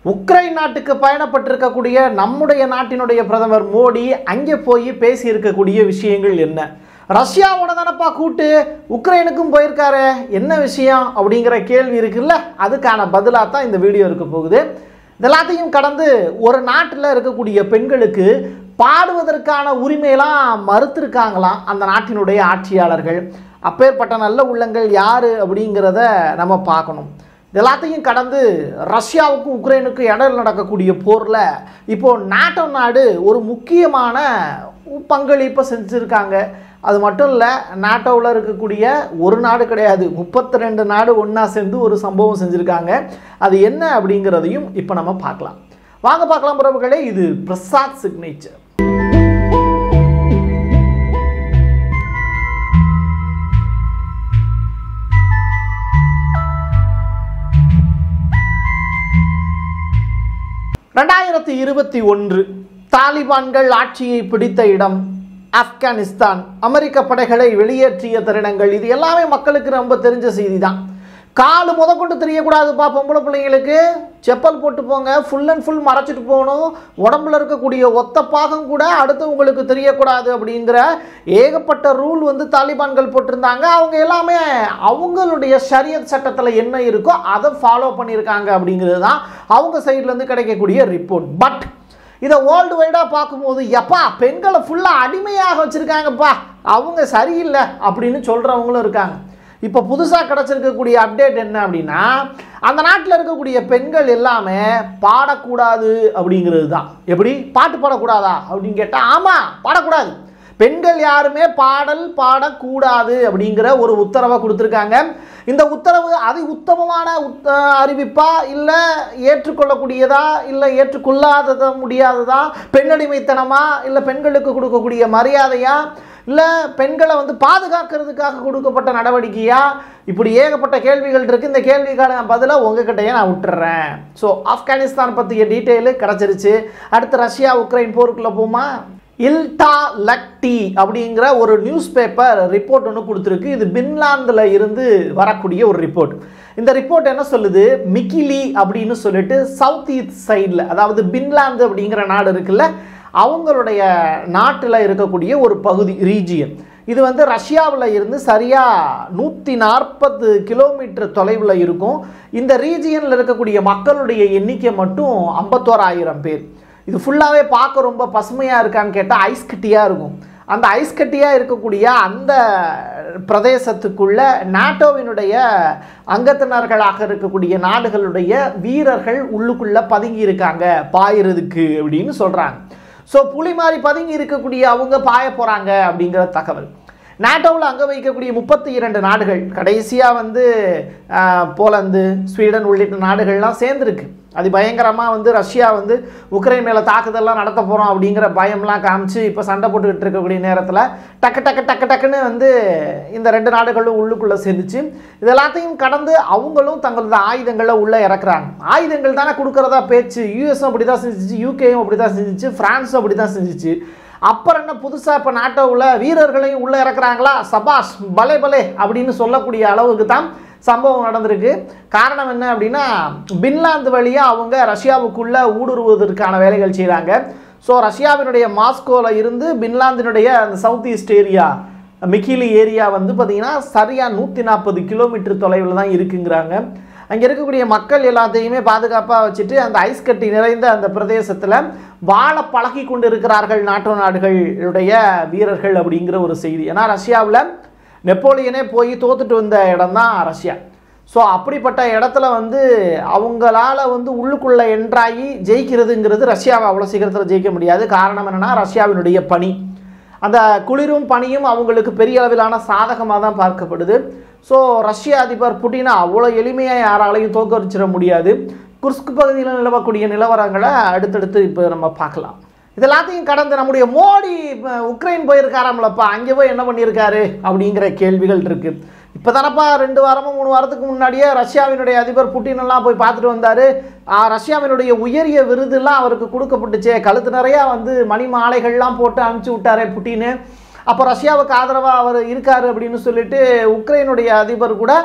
Ukraine நாட்டுக்கு பயணப்பட்டிருக்கக்கூடிய நம்முடைய நாட்டினுடைய பிரதமர் மோடி அங்கே போய் பேசி இருக்கக்கூடிய விஷயங்கள் என்ன ரஷ்யாவோட தானப்பா கூட்டு உக்ரைனுக்கும் போயிருக்காரு என்ன விஷயம் அப்படிங்கிற கேள்வி இருக்குல்ல அதுக்கான பதிலாக தான் இந்த வீடியோ இருக்க போகுது இதெல்லாத்தையும் கடந்து ஒரு நாட்டில் இருக்கக்கூடிய பெண்களுக்கு பாடுவதற்கான உரிமையெல்லாம் மறுத்திருக்காங்களாம் அந்த நாட்டினுடைய ஆட்சியாளர்கள் அப்பேற்பட்ட நல்ல உள்ளங்கள் யார் அப்படிங்கிறத நம்ம பார்க்கணும் எல்லாத்தையும் கடந்து ரஷ்யாவுக்கும் உக்ரைனுக்கும் இடையில் நடக்கக்கூடிய போரில் இப்போது நாட்டோ நாடு ஒரு முக்கியமான பங்களிப்பை செஞ்சுருக்காங்க அது மட்டும் இல்லை நாட்டோவில் இருக்கக்கூடிய ஒரு நாடு கிடையாது முப்பத்தி ரெண்டு நாடு ஒன்றா சேர்ந்து ஒரு சம்பவம் செஞ்சுருக்காங்க அது என்ன அப்படிங்கிறதையும் இப்போ நம்ம பார்க்கலாம் வாங்க பார்க்கலாம் உறவுகளே இது பிரசாத் சிக்னேச்சர் ரெண்டாயிரத்தி இருபத்தி ஒன்று தாலிபான்கள் ஆட்சியை பிடித்த இடம் ஆப்கானிஸ்தான் அமெரிக்க படைகளை வெளியேற்றிய தருணங்கள் இது எல்லாமே மக்களுக்கு ரொம்ப தெரிஞ்ச செய்தி தான் காலு முத கொண்டு தெரியக்கூடாதுப்பா பொம்பளை பிள்ளைங்களுக்கு செப்பல் போட்டு போங்க ஃபுல் அண்ட் ஃபுல் மறைச்சிட்டு போகணும் உடம்புல இருக்கக்கூடிய ஒத்த பாகம் கூட அடுத்தவங்களுக்கு தெரியக்கூடாது அப்படிங்கிற ஏகப்பட்ட ரூல் வந்து தாலிபான்கள் போட்டிருந்தாங்க அவங்க எல்லாமே அவங்களுடைய ஷரியத் சட்டத்தில் என்ன இருக்கோ அதை ஃபாலோ பண்ணியிருக்காங்க அப்படிங்கிறது தான் அவங்க சைட்லேருந்து கிடைக்கக்கூடிய ரிப்போர்ட் பட் இதை வேர்ல்டு வைடாக பார்க்கும்போது எப்பா பெண்களை ஃபுல்லாக அடிமையாக வச்சுருக்காங்கப்பா அவங்க சரியில்லை அப்படின்னு சொல்கிறவங்களும் இருக்காங்க இப்போ புதுசாக கிடச்சிருக்கக்கூடிய அப்டேட் என்ன அப்படின்னா அந்த நாட்டில் இருக்கக்கூடிய பெண்கள் எல்லாமே பாடக்கூடாது அப்படிங்கிறது தான் எப்படி பாட்டு பாடக்கூடாதா அப்படின்னு கேட்டால் ஆமாம் பாடக்கூடாது பெண்கள் யாருமே பாடல் பாடக்கூடாது அப்படிங்கிற ஒரு உத்தரவை கொடுத்துருக்காங்க இந்த உத்தரவு அதி உத்தமமான உத்த அறிவிப்பா இல்லை ஏற்றுக்கொள்ளக்கூடியதா இல்லை ஏற்றுக்கொள்ளாதத முடியாததா பெண்ணடிமைத்தனமா இல்லை பெண்களுக்கு கொடுக்கக்கூடிய மரியாதையா இல்லை பெண்களை வந்து பாதுகாக்கிறதுக்காக கொடுக்கப்பட்ட நடவடிக்கையா இப்படி ஏகப்பட்ட கேள்விகள் இருக்குது இந்த கேள்விக்கான பதிலை உங்ககிட்டயே நான் விட்டுறேன் ஸோ ஆப்கானிஸ்தான் பற்றிய டீட்டெயிலு கிடச்சிருச்சு அடுத்து ரஷ்யா உக்ரைன் போருக்குள்ளே போமா இல்டா லக்டி அப்படிங்கிற ஒரு நியூஸ் பேப்பர் ரிப்போர்ட் ஒன்று கொடுத்துருக்கு இது பின்லாந்தில் இருந்து வரக்கூடிய ஒரு ரிப்போர்ட் இந்த ரிப்போர்ட் என்ன சொல்லுது மிக்கிலி அப்படின்னு சொல்லிட்டு சவுத் ஈஸ்ட் சைடில் அதாவது பின்லாந்து அப்படிங்கிற நாடு இருக்குல்ல அவங்களுடைய நாட்டில் இருக்கக்கூடிய ஒரு பகுதி ரீஜியன் இது வந்து ரஷ்யாவில் இருந்து சரியாக நூற்றி நாற்பது கிலோமீட்டர் தொலைவில் இருக்கும் இந்த ரீஜியனில் இருக்கக்கூடிய மக்களுடைய எண்ணிக்கை மட்டும் ஐம்பத்தோராயிரம் பேர் இது ஃபுல்லாகவே பார்க்க ரொம்ப பசுமையாக இருக்கான்னு கேட்டால் ஐஸ் கட்டியாக இருக்கும் அந்த ஐஸ் கட்டியாக இருக்கக்கூடிய அந்த பிரதேசத்துக்குள்ள நாட்டோவினுடைய அங்கத்தினர்களாக இருக்கக்கூடிய நாடுகளுடைய வீரர்கள் உள்ளுக்குள்ளே பதுங்கி இருக்காங்க பாயிறதுக்கு அப்படின்னு சொல்கிறாங்க ஸோ புலி மாதிரி பதுங்கி இருக்கக்கூடிய அவங்க பாய போகிறாங்க அப்படிங்கிற தகவல் நாட்டோவில் அங்கே வைக்கக்கூடிய முப்பத்தி இரண்டு நாடுகள் கடைசியாக வந்து போலந்து ஸ்வீடன் உள்ளிட்ட நாடுகள்லாம் சேர்ந்துருக்கு அது பயங்கரமாக வந்து ரஷ்யா வந்து உக்ரைன் மேலே தாக்குதல்லாம் நடத்த போகிறோம் அப்படிங்கிற பயம்லாம் காமிச்சு இப்போ சண்டை போட்டுக்கிட்டு இருக்கக்கூடிய நேரத்தில் டக்கு டக்கு டக்கு டக்குன்னு வந்து இந்த ரெண்டு நாடுகளும் உள்ளுக்குள்ளே சேர்ந்துச்சு இது எல்லாத்தையும் கடந்து அவங்களும் தங்களது ஆயுதங்களை உள்ளே இறக்குறாங்க ஆயுதங்கள் தானே கொடுக்குறதா பேச்சு யூஎஸும் அப்படி தான் செஞ்சிச்சு யூகேயும் அப்படி தான் செஞ்சிச்சு ஃப்ரான்ஸும் அப்படி தான் செஞ்சிச்சு அப்புறம் என்ன புதுசாக இப்போ நாட்டோவில் வீரர்களையும் உள்ளே இறக்குறாங்களா சபாஷ் பலே பலே அப்படின்னு சொல்லக்கூடிய அளவுக்கு தான் சம்பவம் நடந்திருக்கு காரணம் என்ன அப்படின்னா பின்லாந்து வழியாக அவங்க ரஷ்யாவுக்குள்ளே ஊடுருவதற்கான வேலைகள் செய்கிறாங்க ஸோ ரஷ்யாவினுடைய மாஸ்கோவில் இருந்து பின்லாந்தினுடைய அந்த south east area Mikkeli area வந்து பார்த்திங்கன்னா சரியாக நூற்றி நாற்பது கிலோமீட்டர் தொலைவில் தான் இருக்குங்கிறாங்க அங்கே இருக்கக்கூடிய மக்கள் எல்லாத்தையுமே பாதுகாப்பாக வச்சுட்டு அந்த ஐஸ் கட்டி நிறைந்த அந்த பிரதேசத்தில் வாழ பழகி கொண்டு இருக்கிறார்கள் நாட்டோ நாடுகளுடைய வீரர்கள் அப்படிங்கிற ஒரு செய்தி ஏன்னா ரஷ்யாவில் நெப்போலியனே போய் தோத்துட்டு வந்த இடம் தான் ரஷ்யா ஸோ அப்படிப்பட்ட இடத்துல வந்து அவங்களால வந்து உள்ளுக்குள்ளே என்ட்ராகி ஜெயிக்கிறதுங்கிறது ரஷ்யாவை அவ்வளோ சீக்கிரத்தில் ஜெயிக்க முடியாது காரணம் என்னென்னா ரஷ்யாவினுடைய பணி அந்த குளிரும் பனியும் அவங்களுக்கு பெரிய அளவிலான சாதகமாக தான் பார்க்கப்படுது ஸோ ரஷ்ய அதிபர் புட்டினை அவ்வளோ எளிமையாக யாராலையும் தோற்கடிச்சிட முடியாது குர்ஸ்க் பகுதியில் நிலவக்கூடிய நிலவரங்களை அடுத்தடுத்து இப்போ நம்ம பார்க்கலாம் இது எல்லாத்தையும் கடந்து நம்முடைய மோடி உக்ரைன் போயிருக்காராம்லப்பா அங்கே போய் என்ன பண்ணியிருக்காரு அப்படிங்கிற கேள்விகள் இருக்குது இப்போ தானப்பா ரெண்டு வாரமும் மூணு வாரத்துக்கு முன்னாடியே ரஷ்யாவினுடைய அதிபர் புட்டின் எல்லாம் போய் பார்த்துட்டு வந்தார் ரஷ்யாவினுடைய உயரிய விருதுலாம் அவருக்கு கொடுக்கப்பட்டுச்சே கழுத்து நிறையா வந்து மணி மாலைகள்லாம் போட்டு அனுப்பிச்சி விட்டாரே புட்டின்னு அப்போ ரஷ்யாவுக்கு ஆதரவாக அவர் இருக்கார் அப்படின்னு சொல்லிட்டு உக்ரைனுடைய அதிபர் கூட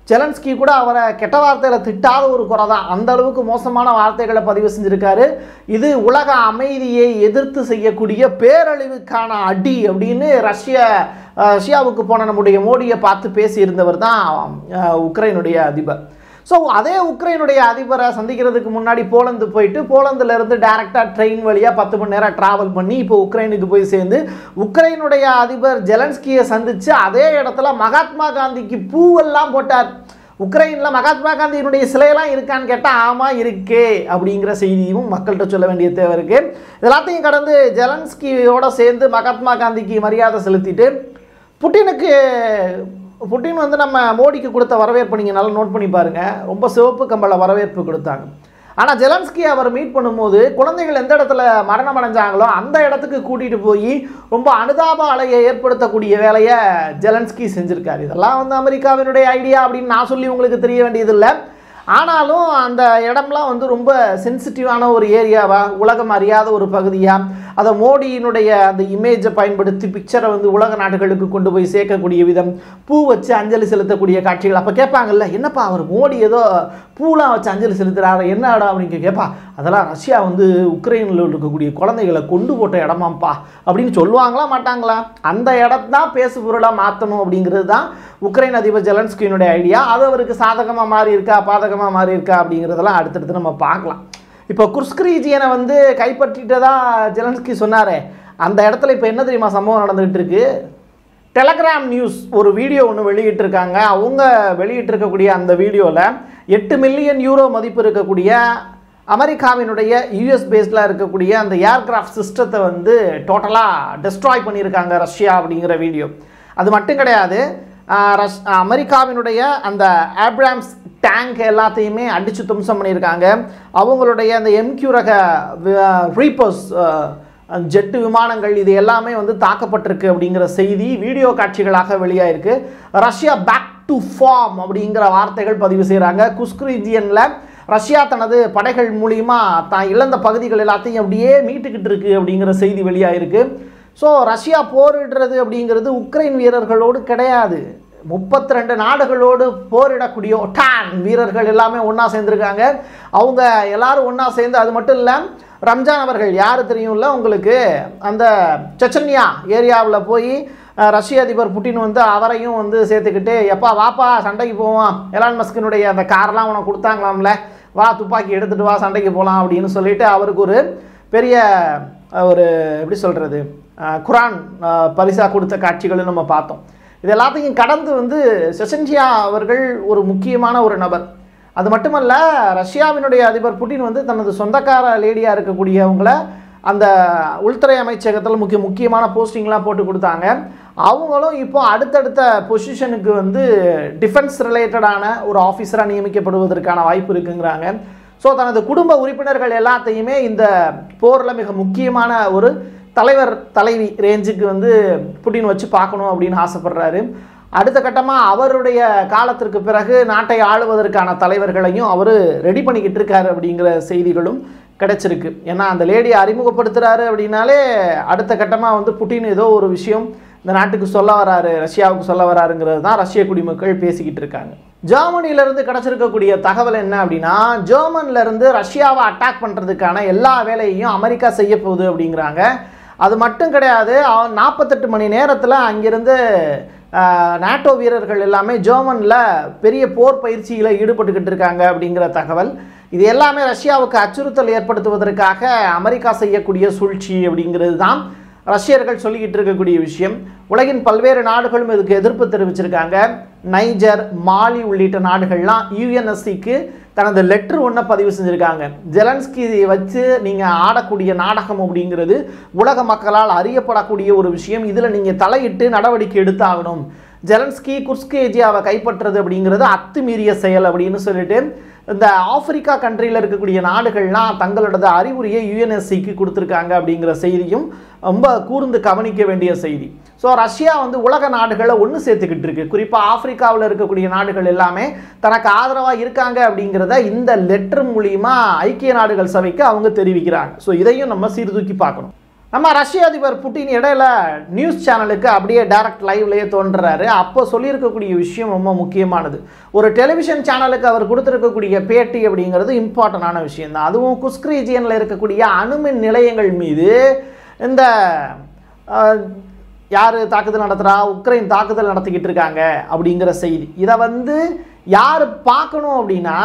ஜெலன்ஸ்கி கூட அவரை கெட்ட வார்த்தையில் திட்டாத ஒரு குறை தான் அந்த அளவுக்கு மோசமான வார்த்தைகளை பதிவு செஞ்சிருக்காரு இது உலக அமைதியை எதிர்த்து செய்யக்கூடிய பேரழிவுக்கான அடி அப்படின்னு ரஷ்ய அஹ், ரஷ்யாவுக்கு போன நம்முடைய மோடியை பார்த்து பேசியிருந்தவர் தான் அஹ், உக்ரைனுடைய அதிபர் ஸோ அதே உக்ரைனுடைய அதிபரை சந்திக்கிறதுக்கு முன்னாடி போலந்து போயிட்டு போலந்துல இருந்து டைரெக்டாக ட்ரெயின் வழியாக பத்து மணி நேரம் ட்ராவல் பண்ணி இப்போ உக்ரைனுக்கு போய் சேர்ந்து உக்ரைனுடைய அதிபர் ஜெலன்ஸ்கியை சந்தித்து அதே இடத்துல மகாத்மா காந்திக்கு பூவெல்லாம் போட்டார் உக்ரைனில் மகாத்மா காந்தியினுடைய சிலையெல்லாம் இருக்கான்னு கேட்டால் ஆமாம் இருக்கே அப்படிங்கிற செய்தியும் மக்கள்கிட்ட சொல்ல வேண்டிய தேவை இருக்குது எல்லாத்தையும் கடந்து ஜெலன்ஸ்கியோட சேர்ந்து மகாத்மா காந்திக்கு மரியாதை செலுத்திட்டு புட்டினுக்கு புட்டின் வந்து நம்ம மோடிக்கு கொடுத்த வரவேற்பு நீங்கள் நல்லா நோட் பண்ணி பாருங்கள் ரொம்ப சிவப்பு கம்பள வரவேற்பு கொடுத்தாங்க ஆனால் ஜெலன்ஸ்கி அவர் மீட் பண்ணும்போது குழந்தைகள் எந்த இடத்துல மரணம் அடைஞ்சாங்களோ அந்த இடத்துக்கு கூட்டிகிட்டு போய் ரொம்ப அனுதாப அலையை ஏற்படுத்தக்கூடிய வேலையை ஜெலன்ஸ்கி செஞ்சுருக்காரு இதெல்லாம் வந்து அமெரிக்காவினுடைய ஐடியா அப்படின்னு நான் சொல்லி உங்களுக்கு தெரிய வேண்டியதில்லை ஆனாலும் அந்த இடம்லாம் வந்து ரொம்ப சென்சிட்டிவான ஒரு ஏரியாவா உலகம் அறியாத ஒரு பகுதியாக அதை மோடியினுடைய அந்த இமேஜை பயன்படுத்தி பிக்சரை வந்து உலக நாடுகளுக்கு கொண்டு போய் சேர்க்கக்கூடிய விதம் பூ வச்சு அஞ்சலி செலுத்தக்கூடிய காட்சிகள் அப்போ கேட்பாங்கல்ல என்னப்பா அவர் மோடி ஏதோ பூலாம் வச்சு அஞ்சலி செலுத்துறாரு என்ன இடம் அப்படின்னு கேட்பா அதெல்லாம் ரஷ்யா வந்து உக்ரைனில் இருக்கக்கூடிய குழந்தைகளை கொண்டு போட்ட இடமாம்ப்பா அப்படின்னு சொல்லுவாங்களா மாட்டாங்களா அந்த இடத்தான் பேசு பொருளாக மாற்றணும் அப்படிங்கிறது தான் உக்ரைன் அதிபர் ஜெலன்ஸ்கியினுடைய ஐடியா அது அவருக்கு சாதகமாக மாறி இருக்கா பாதகமாக மாறி இருக்கா அப்படிங்கிறதெல்லாம் அடுத்தடுத்து நம்ம பார்க்கலாம் இப்போ குர்ஸ்க் ரீஜியனை வந்து கைப்பற்றிட்டதா ஜெலன்ஸ்கி சொன்னாரே அந்த இடத்துல இப்போ என்ன தெரியுமா சம்பவம் நடந்துகிட்டு இருக்கு டெலகிராம் நியூஸ் ஒரு வீடியோ ஒன்று வெளியிட்டிருக்காங்க அவங்க வெளியிட்டிருக்கக்கூடிய அந்த வீடியோவில் எட்டு மில்லியன் யூரோ மதிப்பு இருக்கக்கூடிய அமெரிக்காவினுடைய யூஎஸ் பேஸ்டில் இருக்கக்கூடிய அந்த ஏர்கிராஃப்ட் சிஸ்டத்தை வந்து டோட்டலாக டெஸ்ட்ராய் பண்ணியிருக்காங்க ரஷ்யா அப்படிங்கிற வீடியோ அது மட்டும் கிடையாது ஆஹ் ரஷ் அமெரிக்காவினுடைய அந்த ஆப்ராம்ஸ் டேங்க் எல்லாத்தையுமே அடித்து தும்சம் பண்ணியிருக்காங்க அவங்களுடைய அந்த எம்கியூ ரக ரீப்பர்ஸ் ஜெட்டு விமானங்கள் இது எல்லாமே வந்து தாக்கப்பட்டிருக்கு அப்படிங்கிற செய்தி வீடியோ காட்சிகளாக வெளியாயிருக்கு ரஷ்யா பேக் டு ஃபார்ம் அப்படிங்கிற வார்த்தைகள் பதிவு செய்கிறாங்க குஸ்க் ரீஜியனில் ரஷ்யா தனது படைகள் மூலியமா தான் இழந்த பகுதிகள் எல்லாத்தையும் அப்படியே மீட்டுக்கிட்டு இருக்கு அப்படிங்கிற செய்தி வெளியாயிருக்கு ஸோ ரஷ்யா போரிடுறது அப்படிங்கிறது உக்ரைன் வீரர்களோடு கிடையாது முப்பத்தி ரெண்டு நாடுகளோடு போரிடக்கூடிய ஒட்டான் வீரர்கள் எல்லாமே ஒன்றா சேர்ந்துருக்காங்க அவங்க எல்லாரும் ஒன்றா சேர்ந்து அது மட்டும் இல்லை ரம்ஜான் அவர்கள் யார் தெரியும்ல உங்களுக்கு அந்த செச்சன்யா ஏரியாவில் போய் அஹ், ரஷ்ய அதிபர் புட்டின் வந்து அவரையும் வந்து சேர்த்துக்கிட்டு எப்பா வாப்பா சண்டைக்கு போவோம் எலான் மஸ்கினுடைய அந்த கார்லாம் உனக்கு கொடுத்தாங்களாம்ல வா துப்பாக்கி எடுத்துகிட்டு வா சண்டைக்கு போகலாம் அப்படின்னு சொல்லிட்டு அவருக்கு ஒரு பெரிய அஹ், ஒரு எப்படி சொல்கிறது குரான் அஹ், பரிசா கொடுத்த காட்சிகளும் நம்ம பார்த்தோம் இது எல்லாத்தையும் கடந்து வந்து செசன்ஜியா அவர்கள் ஒரு முக்கியமான ஒரு நபர் அது மட்டுமல்ல ரஷ்யாவினுடைய அதிபர் புட்டின் வந்து தனது சொந்தக்கார லேடியாக இருக்கக்கூடியவங்கள அந்த உள்துறை அமைச்சகத்தில் முக்கிய முக்கியமான போஸ்டிங்லாம் போட்டு கொடுத்தாங்க அவங்களும் இப்போ அடுத்தடுத்த பொசிஷனுக்கு வந்து டிஃபென்ஸ் ரிலேட்டடான ஒரு ஆஃபீஸராக நியமிக்கப்படுவதற்கான வாய்ப்பு இருக்குங்கிறாங்க ஸோ தனது குடும்ப உறுப்பினர்கள் எல்லாத்தையுமே இந்த போரில் மிக முக்கியமான ஒரு தலைவர் தலைவி ரேஞ்சுக்கு வந்து புட்டின் வச்சு பார்க்கணும் அப்படின்னு ஆசைப்படுறாரு அடுத்த கட்டமாக அவருடைய காலத்திற்கு பிறகு நாட்டை ஆளுவதற்கான தலைவர்களையும் அவர் ரெடி பண்ணிக்கிட்டு இருக்காரு அப்படிங்கிற செய்திகளும் கிடைச்சிருக்கு ஏன்னா அந்த லேடியை அறிமுகப்படுத்துகிறாரு அப்படின்னாலே அடுத்த கட்டமாக வந்து புட்டின் ஏதோ ஒரு விஷயம் இந்த நாட்டுக்கு சொல்ல வராரு ரஷ்யாவுக்கு சொல்ல வராருங்கிறது தான் ரஷ்ய குடிமக்கள் பேசிக்கிட்டு இருக்காங்க ஜெர்மனியிலேருந்து கிடச்சிருக்கக்கூடிய தகவல் என்ன அப்படின்னா ஜெர்மன்லேருந்து ரஷ்யாவை அட்டாக் பண்ணுறதுக்கான எல்லா வேலையையும் அமெரிக்கா செய்ய போகுது அப்படிங்கிறாங்க அது மட்டும் கிடையாது நாற்பத்தெட்டு மணி நேரத்தில் அங்கிருந்து ஆஹ், நாட்டோ வீரர்கள் எல்லாமே ஜெர்மனில் பெரிய போர் பயிற்சியில் ஈடுபட்டுக்கிட்டு இருக்காங்க அப்படிங்கிற தகவல் இது எல்லாமே ரஷ்யாவுக்கு அச்சுறுத்தல் ஏற்படுத்துவதற்காக அமெரிக்கா செய்யக்கூடிய சூழ்ச்சி அப்படிங்கிறது தான் ரஷ்யர்கள் சொல்லிக்கிட்டு இருக்கக்கூடிய விஷயம் உலகின் பல்வேறு நாடுகளும் இதுக்கு எதிர்ப்பு தெரிவிச்சிருக்காங்க நைஜர் மாலி உள்ளிட்ட நாடுகள்லாம் யுஎன்எஸ்சிக்கு தனது லெட்டர் ஒன்றை பதிவு செஞ்சுருக்காங்க ஜெலன்ஸ்கி வச்சு நீங்கள் ஆடக்கூடிய நாடகம் அப்படிங்கிறது உலக மக்களால் அறியப்படக்கூடிய ஒரு விஷயம் இதில் நீங்கள் தலையிட்டு நடவடிக்கை எடுத்தாகணும் ஜெலன்ஸ்கி குர்ஸ்க் ஏஜியாவை கைப்பற்றுறது அப்படிங்கிறது அத்துமீறிய செயல் அப்படின்னு சொல்லிட்டு இந்த ஆப்பிரிக்கா கண்ட்ரியில் இருக்கக்கூடிய நாடுகள்லாம் தங்களோட அறிவுரையை யுஎன்எஸ்சிக்கு கொடுத்துருக்காங்க அப்படிங்கிற செய்தியும் ரொம்ப கூர்ந்து கவனிக்க வேண்டிய செய்தி ஸோ ரஷ்யா வந்து உலக நாடுகளை ஒன்று சேர்த்துக்கிட்டு இருக்கு குறிப்பாக ஆப்பிரிக்காவில் இருக்கக்கூடிய நாடுகள் எல்லாமே தனக்கு ஆதரவாக இருக்காங்க அப்படிங்கிறத இந்த லெட்டர் மூலியமா ஐக்கிய நாடுகள் சபைக்கு அவங்க தெரிவிக்கிறாங்க ஸோ இதையும் நம்ம சீர்தூக்கி பார்க்கணும் நம்ம ரஷ்ய அதிபர் புட்டின் இடையில நியூஸ் சேனலுக்கு அப்படியே டைரக்ட் லைவ்லயே தோன்றுறாரு அப்போ சொல்லியிருக்கக்கூடிய விஷயம் ரொம்ப முக்கியமானது ஒரு டெலிவிஷன் சேனலுக்கு அவர் கொடுத்துருக்கக்கூடிய பேட்டி அப்படிங்கிறது இம்பார்ட்டண்டான விஷயம் தான் அதுவும் குஸ்க் ரீஜியனில் இருக்கக்கூடிய அணுமின் நிலையங்கள் மீது இந்த அஹ், யார் தாக்குதல் நடத்துகிறா உக்ரைன் தாக்குதல் நடத்திக்கிட்டு இருக்காங்க அப்படிங்கிற செய்தி இதை வந்து யார் பார்க்கணும் அப்படின்னா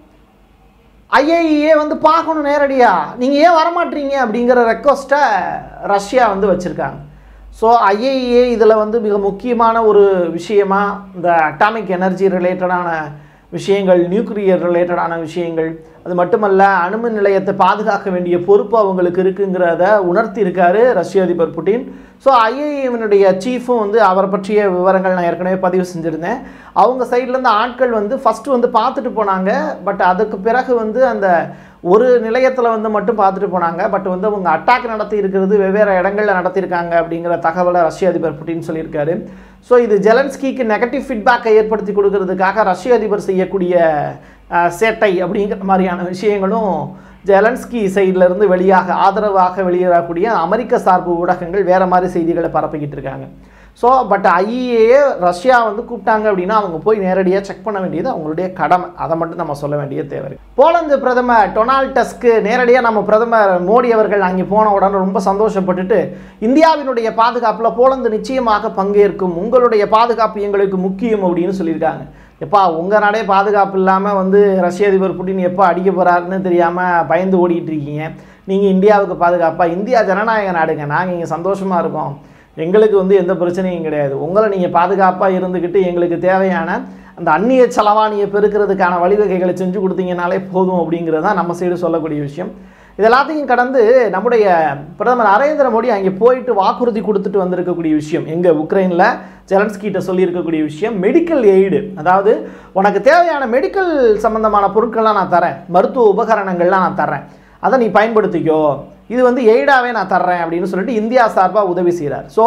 ஐஏஇஏ வந்து பார்க்கணும் நேரடியாக நீங்கள் ஏன் வரமாட்டீங்க அப்படிங்கிற ரெக்வஸ்ட்டை ரஷ்யா வந்து வச்சுருக்காங்க ஸோ ஐஏஇஏ இதில் வந்து மிக முக்கியமான ஒரு விஷயமா இந்த அட்டாமிக் எனர்ஜி ரிலேட்டடான விஷயங்கள் நியூக்ளியர் ரிலேட்டடான விஷயங்கள் அது மட்டுமல்ல அணுமின் நிலையத்தை பாதுகாக்க வேண்டிய பொறுப்பு அவங்களுக்கு இருக்குங்கிறத உணர்த்தி இருக்காரு ரஷ்ய அதிபர் புட்டின் ஸோ ஐஏஎம்னுடைய சீஃபும் வந்து அவரை பற்றிய விவரங்கள் நான் ஏற்கனவே பதிவு செஞ்சுருந்தேன் அவங்க சைட்லேருந்து ஆட்கள் வந்து ஃபஸ்ட்டு வந்து பார்த்துட்டு போனாங்க பட் அதுக்கு பிறகு வந்து அந்த ஒரு நிலையத்தில் வந்து மட்டும் பார்த்துட்டு போனாங்க பட் வந்து அவங்க அட்டாக் நடத்தி இருக்கிறது வெவ்வேறு இடங்களில் நடத்தியிருக்காங்க அப்படிங்கிற தகவலை ரஷ்ய அதிபர் புட்டின் சொல்லியிருக்காரு ஸோ இது ஜெலன்ஸ்கிக்கு நெகட்டிவ் ஃபீட்பேக்கை ஏற்படுத்தி கொடுக்கறதுக்காக ரஷ்ய அதிபர் செய்யக்கூடிய அஹ், சேட்டை அப்படிங்கிற மாதிரியான விஷயங்களும் ஜெலன்ஸ்கி சைடுல இருந்து வெளியாக ஆதரவாக வெளியேறக்கூடிய அமெரிக்க சார்பு ஊடகங்கள் வேற மாதிரி செய்திகளை பரப்பிக்கிட்டு இருக்காங்க ஸோ பட் ஐஏஏ ரஷ்யா வந்து கூப்பிட்டாங்க அப்படின்னா அவங்க போய் நேரடியாக செக் பண்ண வேண்டியது அவங்களுடைய கடமை அதை மட்டும் நம்ம சொல்ல வேண்டிய தேவை இருக்கு. போலந்து பிரதமர் டொனால்ட் டஸ்க்கு நேரடியாக நம்ம பிரதமர் மோடி அவர்கள் அங்கே போன உடனே ரொம்ப சந்தோஷப்பட்டுட்டு இந்தியாவினுடைய பாதுகாப்பில் போலந்து நிச்சயமாக பங்கேற்கும் உங்களுடைய பாதுகாப்பு எங்களுக்கு முக்கியம் அப்படின்னு சொல்லியிருக்காங்க எப்பா உங்கள் நாடே பாதுகாப்பு இல்லாமல் வந்து ரஷ்ய அதிபர் புட்டின் எப்போ அடிக்க போகிறாருன்னு தெரியாமல் பயந்து ஓடிட்டு இருக்கீங்க நீங்கள் இந்தியாவுக்கு பாதுகாப்பாக இந்தியா ஜனநாயக நாடுங்க நாங்கள் இங்கே சந்தோஷமாக இருக்கோம் எங்களுக்கு வந்து எந்த பிரச்சனையும் கிடையாது உங்களை நீங்கள் பாதுகாப்பாக இருந்துக்கிட்டு எங்களுக்கு தேவையான அந்த அந்நிய செலவாணியை பெருக்கிறதுக்கான வழிவகைகளை செஞ்சு கொடுத்தீங்கனாலே போதும் அப்படிங்கிறது தான் நம்ம சைடு சொல்லக்கூடிய விஷயம் இது எல்லாத்தையும் கடந்து நம்முடைய பிரதமர் நரேந்திர மோடி அங்கே போயிட்டு வாக்குறுதி கொடுத்துட்டு வந்திருக்கக்கூடிய விஷயம் எங்கே உக்ரைனில் ஜெலன்ஸ்கிட்ட சொல்லியிருக்கக்கூடிய விஷயம் மெடிக்கல் எய்டு அதாவது உனக்கு தேவையான மெடிக்கல் சம்பந்தமான பொருட்கள்லாம் நான் தரேன் மருத்துவ உபகரணங்கள்லாம் நான் தரேன் அதை நீ பயன்படுத்திக்கோ இது வந்து எய்டாவே நான் தர்றேன் அப்படின்னு சொல்லிட்டு இந்தியா சார்பாக உதவி செய்கிறார் ஸோ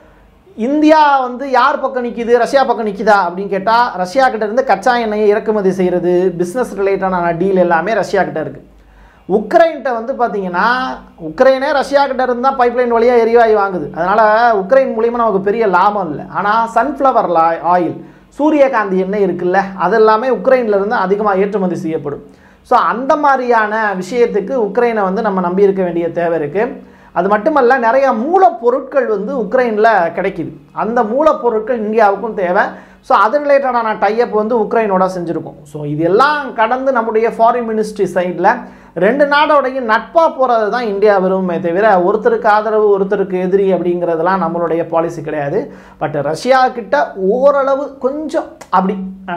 இந்தியா வந்து யார் பக்கம் நிற்கிது ரஷ்யா பக்கம் நிற்கிதா அப்படின்னு கேட்டால் ரஷ்யா கிட்ட இருந்து கச்சா எண்ணெயை இறக்குமதி செய்கிறது பிஸ்னஸ் ரிலேட்டடான டீல் எல்லாமே ரஷ்யா கிட்ட இருக்குது உக்ரைன்கிட்ட வந்து பார்த்தீங்கன்னா உக்ரைனே ரஷ்யா கிட்ட இருந்து தான் பைப்லைன் வழியாக எரிவாயு வாங்குது அதனால் உக்ரைன் மூலியமாக நமக்கு பெரிய லாபம் இல்லை ஆனால் சன்ஃப்ளவர் ஆயில் சூரியகாந்தி எண்ணெய் இருக்குல்ல அது எல்லாமே உக்ரைன்ல இருந்து அதிகமாக ஏற்றுமதி செய்யப்படும் ஸோ அந்த மாதிரியான விஷயத்துக்கு உக்ரைனை வந்து நம்ம நம்பி இருக்க வேண்டிய தேவை இருக்குது அது மட்டுமல்ல நிறைய மூலப்பொருட்கள் வந்து உக்ரைனில் கிடைக்குது அந்த மூலப்பொருட்கள் இந்தியாவுக்கும் தேவை ஸோ அது ரிலேட்டடான டைப் வந்து உக்ரைனோட செஞ்சுருக்கோம் ஸோ இதெல்லாம் கடந்து நம்முடைய ஃபாரின் மினிஸ்ட்ரி சைடில் ரெண்டு நாடோடையும் நட்பாக போகிறது தான் இந்தியா விரும்புமே தவிர ஒருத்தருக்கு ஆதரவு ஒருத்தருக்கு எதிரி அப்படிங்கிறதெல்லாம் நம்மளுடைய பாலிசி கிடையாது பட் ரஷ்யா கிட்ட ஓரளவு கொஞ்சம் அப்படி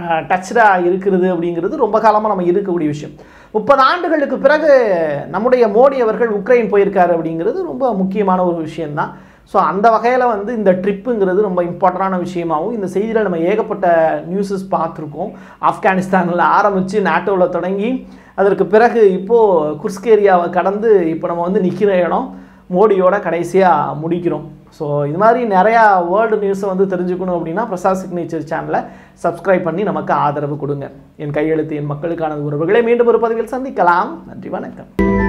டச்டாக இருக்கிறது அப்படிங்கிறது ரொம்ப காலமாக நம்ம இருக்கக்கூடிய விஷயம் முப்பது ஆண்டுகளுக்கு பிறகு நம்முடைய மோடி அவர்கள் உக்ரைன் போயிருக்காரு அப்படிங்கிறது ரொம்ப முக்கியமான ஒரு விஷயம்தான் ஸோ அந்த வகையில் வந்து இந்த ட்ரிப்புங்கிறது ரொம்ப இம்பார்ட்டண்டான விஷயமாகவும் இந்த செய்தியில் நம்ம ஏகப்பட்ட நியூஸஸ் பார்த்துருக்கோம் ஆப்கானிஸ்தானில் ஆரம்பித்து நாட்டோவில் தொடங்கி அதற்கு பிறகு இப்போது குர்ஸ்க் ஏரியாவை கடந்து இப்போ நம்ம வந்து நிற்கிற இடம் மோடியோட கடைசியாக முடிக்கிறோம் ஸோ இது மாதிரி நிறையா வேர்ல்டு நியூஸை வந்து தெரிஞ்சுக்கணும் அப்படின்னா பிரசாத் சிக்னேச்சர் சேனலை சப்ஸ்கிரைப் பண்ணி நமக்கு ஆதரவு கொடுங்க என் கையெழுத்து என் மக்களுக்கான உறவுகளை மீண்டும் ஒரு பதிவில் சந்திக்கலாம் நன்றி வணக்கம்